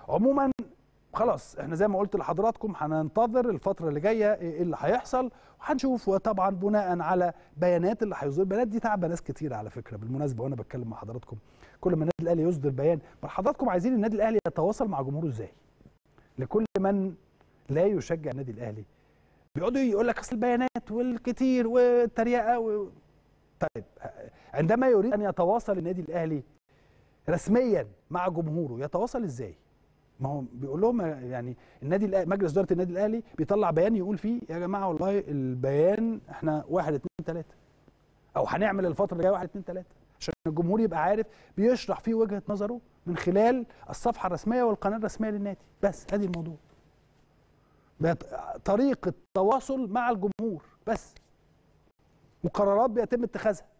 عموما خلاص احنا زي ما قلت لحضراتكم هننتظر الفتره اللي جايه ايه اللي هيحصل وهنشوف وطبعا بناء على بيانات اللي هيصدر البيانات دي تعب ناس كتير على فكره بالمناسبه وانا بتكلم مع حضراتكم كل ما النادي الاهلي يصدر بيان ما حضراتكم عايزين النادي الاهلي يتواصل مع جمهوره ازاي لكل من لا يشجع النادي الاهلي بيقعدوا يقول لك اصل البيانات والكتير والتريقه و... طيب عندما يريد ان يتواصل النادي الاهلي رسميا مع جمهوره يتواصل ازاي ما هو بيقول لهم يعني النادي الأهلي مجلس اداره النادي الاهلي بيطلع بيان يقول فيه يا جماعه والله البيان احنا واحد اتنين تلاته او هنعمل الفتره اللي جايه واحد اتنين تلاته عشان الجمهور يبقى عارف بيشرح فيه وجهه نظره من خلال الصفحه الرسميه والقناه الرسميه للنادي بس ادي الموضوع طريقه تواصل مع الجمهور بس وقرارات بيتم اتخاذها